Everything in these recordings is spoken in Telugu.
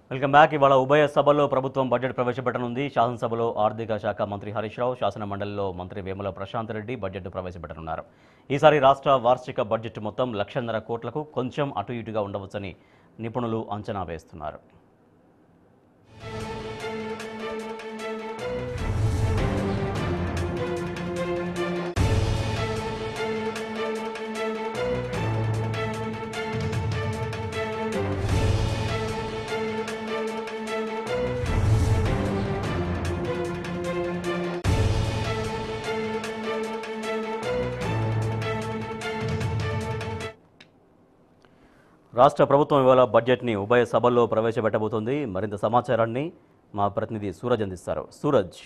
వెల్కమ్ బ్యాక్ ఇవాళ ఉభయ సభల్లో ప్రభుత్వం బడ్జెట్ ప్రవేశపెట్టనుంది శాసనసభలో ఆర్థిక శాఖ మంత్రి హరీష్ రావు శాసన మండలిలో మంత్రి వేముల ప్రశాంత్ రెడ్డి బడ్జెట్ ప్రవేశపెట్టనున్నారు ఈసారి రాష్ట్ర వార్షిక బడ్జెట్ మొత్తం లక్షన్నర కోట్లకు కొంచెం అటు ఇటుగా ఉండవచ్చని నిపుణులు అంచనా వేస్తున్నారు రాష్ట్ర ప్రభుత్వం ఇవాళ బడ్జెట్ని ఉభయ సభల్లో ప్రవేశపెట్టబోతోంది మరింత సమాచారాన్ని మా ప్రతినిధి సూరజ్ అందిస్తారు సూరజ్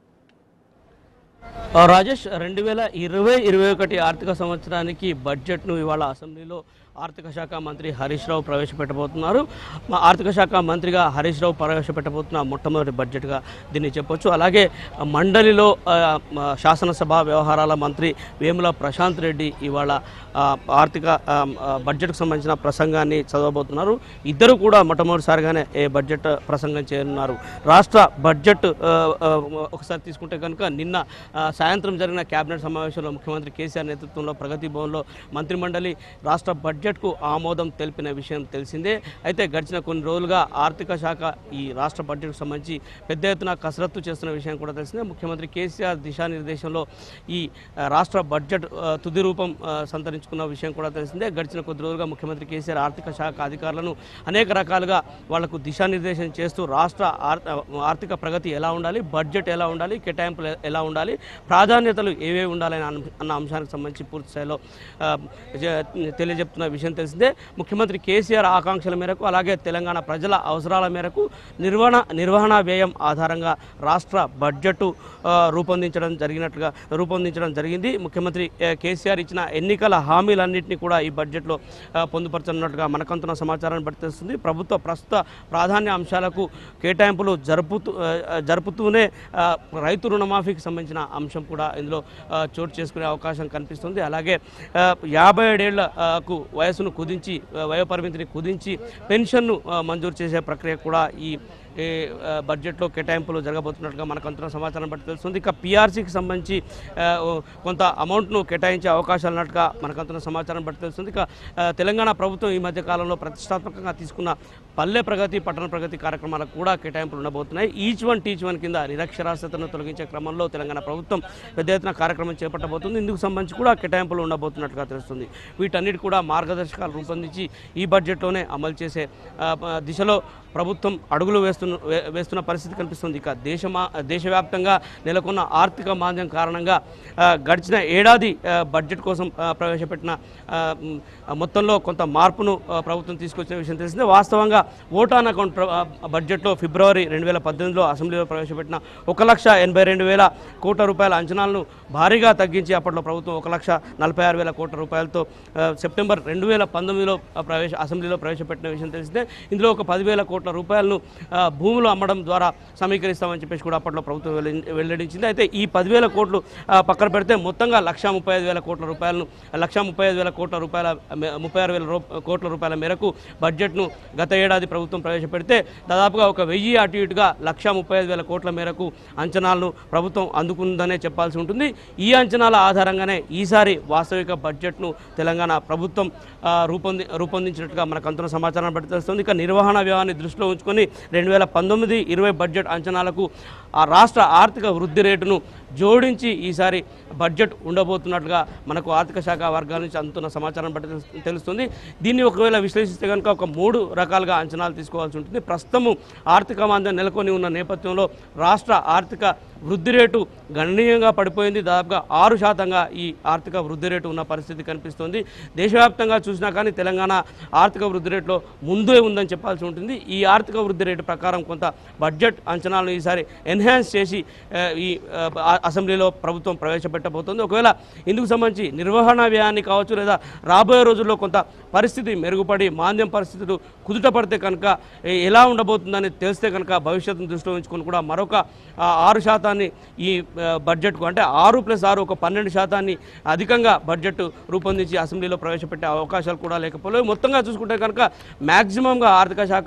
ఆ, రాజేష్ రెండు వేల ఇరవై ఇరవై ఒకటి ఆర్థిక సంవత్సరానికి బడ్జెట్ను ఇవాళ అసెంబ్లీలో ఆర్థిక శాఖ మంత్రి హరీష్ రావు ప్రవేశపెట్టబోతున్నారు మా ఆర్థిక శాఖ మంత్రిగా హరీష్ రావు ప్రవేశపెట్టబోతున్న మొట్టమొదటి బడ్జెట్గా దీన్ని చెప్పొచ్చు అలాగే మండలిలో ఆ, మా శాసనసభ వ్యవహారాల మంత్రి వేముల ప్రశాంత్ రెడ్డి ఇవాళ ఆ, ఆర్థిక ఆ, ఆ, బడ్జెట్కు సంబంధించిన ప్రసంగాన్ని చదవబోతున్నారు ఇద్దరు కూడా మొట్టమొదటిసారిగానే ఏ బడ్జెట్ ప్రసంగం చేయనున్నారు రాష్ట్ర బడ్జెట్ ఆ, ఆ, ఒకసారి తీసుకుంటే కనుక నిన్న ఆ, సాయంత్రం జరిగిన కేబినెట్ సమావేశంలో ముఖ్యమంత్రి కేసీఆర్ నేతృత్వంలో ప్రగతి భవన్లో మంత్రిమండలి రాష్ట్ర బడ్జెట్కు ఆమోదం తెలిపిన విషయం తెలిసిందే అయితే గడిచిన కొన్ని రోజులుగా ఆర్థిక శాఖ ఈ రాష్ట్ర బడ్జెట్కు సంబంధించి పెద్ద ఎత్తున కసరత్తు చేస్తున్న విషయం కూడా తెలిసిందే ముఖ్యమంత్రి కేసీఆర్ దిశానిర్దేశంలో ఈ ఆ, రాష్ట్ర బడ్జెట్ ఆ, తుది రూపం ఆ, సంతరించుకున్న విషయం కూడా తెలిసిందే గడిచిన కొద్ది రోజులుగా ముఖ్యమంత్రి కేసీఆర్ ఆర్థిక శాఖ అధికారులను అనేక రకాలుగా వాళ్లకు దిశానిర్దేశం చేస్తూ రాష్ట్ర ఆర్- ఆర్థిక ప్రగతి ఎలా ఉండాలి బడ్జెట్ ఎలా ఉండాలి కేటాయింపులు ఎలా ఉండాలి ప్రాధాన్యతలు ఏవేవి ఉండాలని అన్న- అన్న అంశానికి సంబంధించి పూర్తి స్థాయిలో ఆ, జ- తెలియజెప్తున్న విషయం తెలిసిందే ముఖ్యమంత్రి కేసీఆర్ ఆకాంక్షల మేరకు అలాగే తెలంగాణ ప్రజల అవసరాల మేరకు నిర్వహణ నిర్వహణ వ్యయం ఆధారంగా రాష్ట్ర బడ్జెట్ రూపొందించడం జరిగినట్లుగా రూపొందించడం జరిగింది ముఖ్యమంత్రి ఆ, కేసీఆర్ ఇచ్చిన ఎన్నికల హామీలన్నింటినీ కూడా ఈ బడ్జెట్లో ఆ, పొందుపరచనున్నట్టుగా మనకంతున్న సమాచారాన్ని బట్టి తెలుస్తుంది ప్రభుత్వ ప్రస్తుత ప్రాధాన్య అంశాలకు కేటాయింపులు జరుపుతూ ఆ, ఆ, జరుపుతూనే ఆ, రైతు రుణమాఫీకి సంబంధించిన అంశం కూడా ఇందులో ఆ, చోటు చేసుకునే అవకాశం కనిపిస్తుంది అలాగే ఆ, యాభై ఏడేళ్లకు వయసును కుదించి ఆ, వయోపరిమితిని కుదించి పెన్షన్ను ఆ, మంజూరు చేసే ప్రక్రియ కూడా ఈ ఈ, ఆ, బడ్జెట్లో కేటాయింపులు జరగబోతున్నట్టుగా మనకు అంతున్న సమాచారం బట్టి తెలుస్తుంది ఇక పీఆర్సీకి సంబంధించి ఆ, ఓ, కొంత అమౌంట్ను కేటాయించే అవకాశాలు ఉన్నట్టుగా మనకు అంతున్న సమాచారం బట్టి తెలుస్తుంది ఇక ఆ, తెలంగాణ ప్రభుత్వం ఈ మధ్య కాలంలో ప్రతిష్టాత్మకంగా తీసుకున్న పల్లె ప్రగతి పట్టణ ప్రగతి కార్యక్రమాలకు కూడా కేటాయింపులు ఉండబోతున్నాయి ఈచ్ వన్ టీచ్ వన్ కింద నిరక్షరాస్యతను తొలగించే క్రమంలో తెలంగాణ ప్రభుత్వం పెద్ద ఎత్తున కార్యక్రమం చేపట్టబోతుంది ఇందుకు సంబంధించి కూడా కేటాయింపులు ఉండబోతున్నట్టుగా తెలుస్తుంది వీటన్నిటి కూడా మార్గదర్శకాలు రూపొందించి ఈ బడ్జెట్లోనే అమలు చేసే ఆ, ప- దిశలో ప్రభుత్వం అడుగులు వేస్తున్న వే- వేస్తున్న పరిస్థితి కనిపిస్తుంది ఇక దేశమా దేశవ్యాప్తంగా నెలకొన్న ఆర్థిక మాంద్యం కారణంగా ఆ, గడిచిన ఏడాది ఆ, బడ్జెట్ కోసం ఆ, ప్రవేశపెట్టిన ఆ, మ్, ఆ, మొత్తంలో కొంత మార్పును ఆ, ప్రభుత్వం తీసుకొచ్చిన విషయం తెలిసిందే వాస్తవంగా ఓటాన్ అకౌంట్ ప్ర- ఆ, బడ్జెట్లో ఫిబ్రవరి రెండు వేల పద్దెనిమిదిలో అసెంబ్లీలో ప్రవేశపెట్టిన ఒక లక్ష ఎనభై రెండు వేల కోట్ల రూపాయల అంచనాలను భారీగా తగ్గించి అప్పట్లో ప్రభుత్వం ఒక లక్ష నలభై ఆరు వేల కోట్ల రూపాయలతో ఆ, సెప్టెంబర్ రెండు వేల పంతొమ్మిదిలో ఆ, ప్రవేశ అసెంబ్లీలో ప్రవేశపెట్టిన విషయం తెలిసిందే ఇందులో ఒక పదివేల కోట్ల రూపాయలను ఆ, భూములు అమ్మడం ద్వారా సమీకరిస్తామని చెప్పేసి కూడా అప్పట్లో ప్రభుత్వం వెల్లడి- వెల్లడించింది అయితే ఈ పదివేల కోట్లు ఆ, పక్కన పెడితే మొత్తంగా లక్ష ముప్పై ఐదు వేల కోట్ల రూపాయలను లక్ష ముప్పై ఐదు వేల కోట్ల రూపాయల మే- ముప్పై ఆరు వేల రూ- కోట్ల రూపాయల మేరకు బడ్జెట్ను గత ఏడాది ప్రభుత్వం ప్రవేశపెడితే దాదాపుగా ఒక వెయ్యి అటు ఇటుగా లక్ష ముప్పై ఐదు వేల కోట్ల మేరకు అంచనాలను ప్రభుత్వం అందుకుందనే చెప్పాల్సి ఉంటుంది ఈ అంచనాల ఆధారంగానే ఈసారి వాస్తవిక బడ్జెట్ను తెలంగాణ ప్రభుత్వం ఆ, రూపొంది రూపొందించినట్టుగా మనకు అంతున్న సమాచారం బట్టి తెలుస్తుంది ఇక నిర్వహణ వ్యయాన్ని దృష్టిలో ఉంచుకొని రెండు వేల పంతొమ్మిది ఇరవై బడ్జెట్ అంచనాలకు ఆ రాష్ట్ర ఆర్థిక వృద్ధి రేటును జోడించి ఈసారి బడ్జెట్ ఉండబోతున్నట్లుగా మనకు ఆర్థిక శాఖ వర్గాల నుంచి అందుతున్న సమాచారం బట్టి తెలుసు- తెలుస్తుంది దీన్ని ఒకవేళ విశ్లేషిస్తే కనుక ఒక మూడు రకాలుగా అంచనాలు తీసుకోవాల్సి ఉంటుంది ప్రస్తుతము ఆర్థిక మాంద్యం నెలకొని ఉన్న నేపథ్యంలో రాష్ట్ర ఆర్థిక వృద్ధి రేటు గణనీయంగా పడిపోయింది దాదాపుగా ఆరు శాతంగా ఈ ఆర్థిక వృద్ధి రేటు ఉన్న పరిస్థితి కనిపిస్తుంది దేశవ్యాప్తంగా చూసినా కానీ తెలంగాణ ఆర్థిక వృద్ధి రేటులో ముందే ఉందని చెప్పాల్సి ఉంటుంది ఈ ఆర్థిక వృద్ధి రేటు ప్రకారం కొంత బడ్జెట్ అంచనాలను ఈసారి ఎన్హాన్స్ చేసి ఆ, ఈ ఆ, అసెంబ్లీలో ప్రభుత్వం ప్రవేశపెట్టబోతోంది ఒకవేళ ఇందుకు సంబంధించి నిర్వహణ వ్యయాన్ని కావచ్చు లేదా రాబోయే రోజుల్లో కొంత పరిస్థితి మెరుగుపడి మాంద్యం పరిస్థితులు కుదుట పడితే కనుక ఏ- ఎలా ఉండబోతుందని తెలిస్తే కనుక భవిష్యత్తును దృష్టిలో ఉంచుకొని కూడా మరొక ఆ, ఆరు శాతాన్ని ఈ ఆ, బడ్జెట్కు అంటే ఆరు ప్లస్ ఆరు ఒక పన్నెండు శాతాన్ని అధికంగా బడ్జెట్ రూపొందించి అసెంబ్లీలో ప్రవేశపెట్టే అవకాశాలు కూడా లేకపోలేవు మొత్తంగా చూసుకుంటే కనుక మ్యాక్సిమంగా ఆర్థిక శాఖ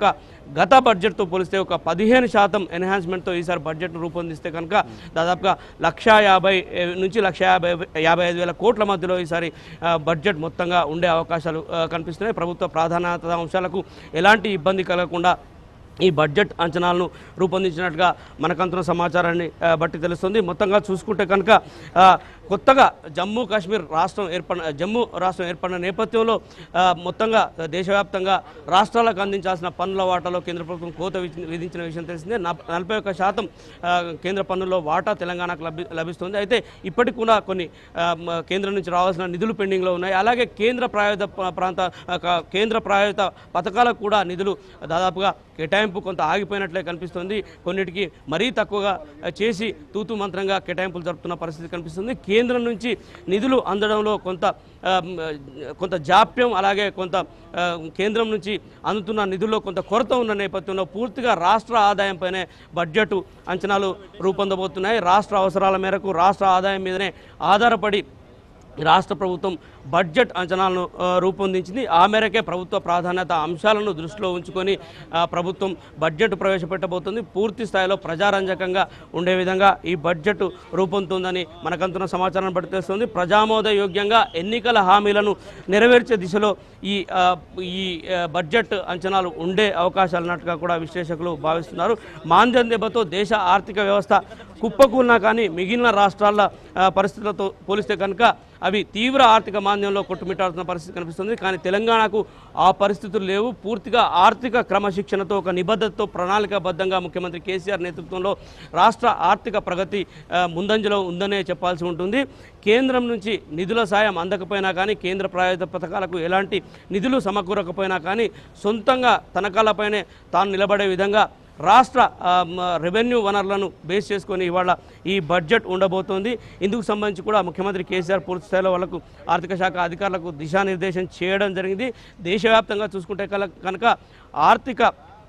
గత బడ్జెట్తో పోలిస్తే ఒక పదిహేను శాతం ఎన్హాన్స్మెంట్తో ఈసారి బడ్జెట్ను రూపొందిస్తే కనుక దాదాపుగా లక్ష యాభై ఏ, నుంచి లక్ష యాభై యాభై ఐదు వేల కోట్ల మధ్యలో ఈసారి ఆ, బడ్జెట్ మొత్తంగా ఉండే అవకాశాలు ఆ, కనిపిస్తున్నాయి ప్రభుత్వ ప్రాధాన్యత అంశాలకు ఎలాంటి ఇబ్బంది కలగకుండా ఈ బడ్జెట్ అంచనాలను రూపొందించినట్టుగా మనకంతున్న సమాచారాన్ని ఆ, బట్టి తెలుస్తుంది మొత్తంగా చూసుకుంటే కనుక ఆ, కొత్తగా జమ్మూ కాశ్మీర్ రాష్ట్రం ఏర్పడిన జమ్మూ రాష్ట్రం ఏర్పడిన నేపథ్యంలో ఆ, మొత్తంగా దేశవ్యాప్తంగా రాష్ట్రాలకు అందించాల్సిన పన్నుల వాటాలో కేంద్ర ప్రభుత్వం కోత విధి- విధించిన విషయం తెలిసిందే నప్- నలభై ఒక్క శాతం ఆ, కేంద్ర పన్నుల్లో వాటా తెలంగాణకు లభి లభిస్తుంది అయితే ఇప్పటికి కూడా కొన్ని ఆ, మ- కేంద్రం నుంచి రావాల్సిన నిధులు పెండింగ్లో ఉన్నాయి అలాగే కేంద్ర ప్రాయోజిత ప- ప్రాంత ఆ, క- కేంద్ర ప్రాయోజిత పథకాలకు కూడా నిధులు దాదాపుగా కేటాయింపు కొంత ఆగిపోయినట్లే కనిపిస్తుంది కొన్నిటికి మరీ తక్కువగా ఆ, చేసి తూతు మంత్రంగా కేటాయింపులు జరుపుతున్న పరిస్థితి కనిపిస్తుంది కేంద్రం నుంచి నిధులు అందడంలో కొంత ఆ, మ్, కొంత జాప్యం అలాగే కొంత ఆ, కేంద్రం నుంచి అందుతున్న నిధుల్లో కొంత కొరత ఉన్న నేపథ్యంలో పూర్తిగా రాష్ట్ర ఆదాయంపైనే బడ్జెట్ అంచనాలు రూపొందబోతున్నాయి రాష్ట్ర అవసరాల మేరకు రాష్ట్ర ఆదాయం మీదనే ఆధారపడి రాష్ట్ర ప్రభుత్వం బడ్జెట్ అంచనాలను ఆ, రూపొందించింది ఆ మేరకే ప్రభుత్వ ప్రాధాన్యత అంశాలను దృష్టిలో ఉంచుకొని ఆ, ప్రభుత్వం బడ్జెట్ ప్రవేశపెట్టబోతుంది పూర్తి స్థాయిలో ప్రజారంజకంగా ఉండే విధంగా ఈ బడ్జెట్ రూపొందుతుందని మనకంతున్న సమాచారం బట్టి తెలుస్తుంది ప్రజామోద యోగ్యంగా ఎన్నికల హామీలను నెరవేర్చే దిశలో ఈ ఆ, ఈ ఆ, బడ్జెట్ అంచనాలు ఉండే అవకాశాలు ఉన్నట్టుగా కూడా విశ్లేషకులు భావిస్తున్నారు మాంద్యం దెబ్బతో దేశ ఆర్థిక వ్యవస్థ కుప్పకూలినా కానీ మిగిలిన రాష్ట్రాల ఆ, పరిస్థితులతో పోలిస్తే కనుక అవి తీవ్ర ఆర్థిక మాంద్యంలో కొట్టుమిట్టాడుతున్న పరిస్థితి కనిపిస్తుంది కానీ తెలంగాణకు ఆ పరిస్థితులు లేవు పూర్తిగా ఆర్థిక క్రమశిక్షణతో ఒక నిబద్ధతతో ప్రణాళికాబద్ధంగా ముఖ్యమంత్రి కేసీఆర్ నేతృత్వంలో రాష్ట్ర ఆర్థిక ప్రగతి ఆ, ముందంజలో ఉందనే చెప్పాల్సి ఉంటుంది కేంద్రం నుంచి నిధుల సాయం అందకపోయినా కానీ కేంద్ర ప్రాయోజిత పథకాలకు ఎలాంటి నిధులు సమకూరకపోయినా కానీ సొంతంగా తనఖాలపైనే తాను నిలబడే విధంగా రాష్ట్ర ఆ, మ, రెవెన్యూ వనరులను బేస్ చేసుకొని ఇవాళ ఈ బడ్జెట్ ఉండబోతోంది ఇందుకు సంబంధించి కూడా ముఖ్యమంత్రి కేసీఆర్ పూర్తి స్థాయిలో వాళ్ళకు ఆర్థిక శాఖ అధికారులకు దిశానిర్దేశం చేయడం జరిగింది దేశవ్యాప్తంగా చూసుకుంటే కల- కనుక ఆర్థిక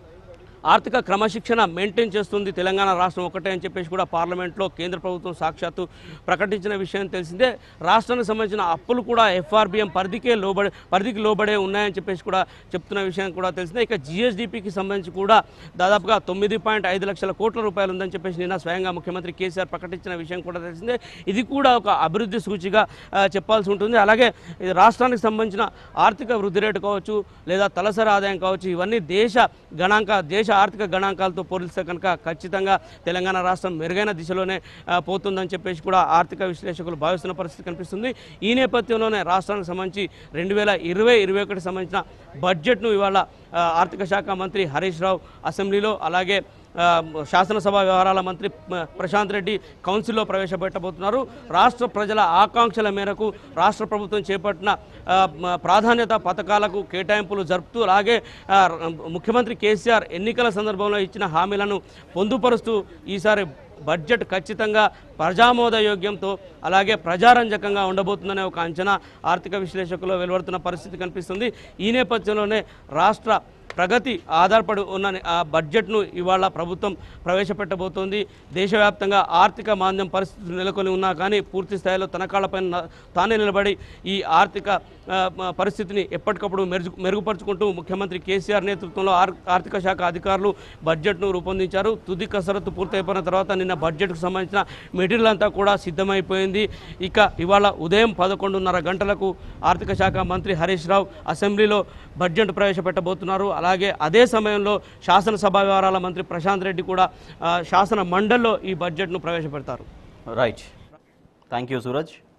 ఆర్థిక క్రమశిక్షణ మెయింటైన్ చేస్తుంది తెలంగాణ రాష్ట్రం ఒకటే అని చెప్పేసి కూడా పార్లమెంట్లో కేంద్ర ప్రభుత్వం సాక్షాత్తు ప్రకటించిన విషయం తెలిసిందే రాష్ట్రానికి సంబంధించిన అప్పులు కూడా ఎఫ్ఆర్బిఎం పరిధికే లోబడే పరిధికి లోబడే ఉన్నాయని చెప్పేసి కూడా చెప్తున్న విషయం కూడా తెలిసిందే ఇక జిఎస్డిపికి సంబంధించి కూడా దాదాపుగా తొమ్మిది పాయింట్ ఐదు లక్షల కోట్ల రూపాయలు ఉందని చెప్పేసి నిన్న స్వయంగా ముఖ్యమంత్రి కేసీఆర్ ప్రకటించిన విషయం కూడా తెలిసిందే ఇది కూడా ఒక అభివృద్ధి సూచిగా ఆ, చెప్పాల్సి ఉంటుంది అలాగే ఇది రాష్ట్రానికి సంబంధించిన ఆర్థిక వృద్ధి రేటు కావచ్చు లేదా తలసరి ఆదాయం కావచ్చు ఇవన్నీ దేశ గణాంక దేశ ఆర్థిక గణాంకాలతో పోలిస్తే కనుక ఖచ్చితంగా తెలంగాణ రాష్ట్రం మెరుగైన దిశలోనే ఆ, పోతుందని చెప్పేసి కూడా ఆర్థిక విశ్లేషకులు భావిస్తున్న పరిస్థితి కనిపిస్తుంది ఈ నేపథ్యంలోనే రాష్ట్రానికి సంబంధించి రెండు వేల ఇరవై ఇరవై ఒకటి సంబంధించిన బడ్జెట్ను ఇవాళ ఆ, ఆర్థిక శాఖ మంత్రి హరీష్ రావు అసెంబ్లీలో అలాగే ఆ, శాసనసభ వ్యవహారాల మంత్రి మ, ప్రశాంత్ రెడ్డి కౌన్సిల్లో ప్రవేశపెట్టబోతున్నారు రాష్ట్ర ప్రజల ఆకాంక్షల మేరకు రాష్ట్ర ప్రభుత్వం చేపట్టిన ఆ, మ, ప్రాధాన్యత పథకాలకు కేటాయింపులు జరుపుతూ అలాగే ఆ, ర- ముఖ్యమంత్రి కేసీఆర్ ఎన్నికల సందర్భంలో ఇచ్చిన హామీలను పొందుపరుస్తూ ఈసారి బడ్జెట్ ఖచ్చితంగా ప్రజామోదయోగ్యంతో అలాగే ప్రజారంజకంగా ఉండబోతుందనే ఒక అంచనా ఆర్థిక విశ్లేషకులు వెలువడుతున్న పరిస్థితి కనిపిస్తుంది ఈ నేపథ్యంలోనే రాష్ట్ర ప్రగతి ఆధారపడి ఉన్న ఆ బడ్జెట్ను ఇవాళ ప్రభుత్వం ప్రవేశపెట్టబోతోంది దేశవ్యాప్తంగా ఆర్థిక మాంద్యం పరిస్థితులు నెలకొని ఉన్నా కానీ పూర్తి స్థాయిలో తనఖాలపై తానే నిలబడి ఈ ఆర్థిక ఆ, మ- పరిస్థితిని ఎప్పటికప్పుడు మెరుగు మెరుగుపరుచుకుంటూ ముఖ్యమంత్రి కేసీఆర్ నేతృత్వంలో ఆర్ ఆర్థిక శాఖ అధికారులు బడ్జెట్ను రూపొందించారు తుది కసరత్తు పూర్తయిపోయిన తర్వాత నిన్న బడ్జెట్కు సంబంధించిన మెటీరియల్ అంతా కూడా సిద్ధమైపోయింది ఇక ఇవాళ ఉదయం పదకొండున్నర గంటలకు ఆర్థిక శాఖ మంత్రి హరీష్ రావు అసెంబ్లీలో బడ్జెట్ ప్రవేశపెట్టబోతున్నారు అలాగే అదే సమయంలో శాసనసభ వ్యవహారాల మంత్రి ప్రశాంత్ రెడ్డి కూడా ఆ, శాసన మండలిలో ఈ బడ్జెట్ను ప్రవేశపెడతారు రైట్ థ్యాంక్ యూ సూరజ్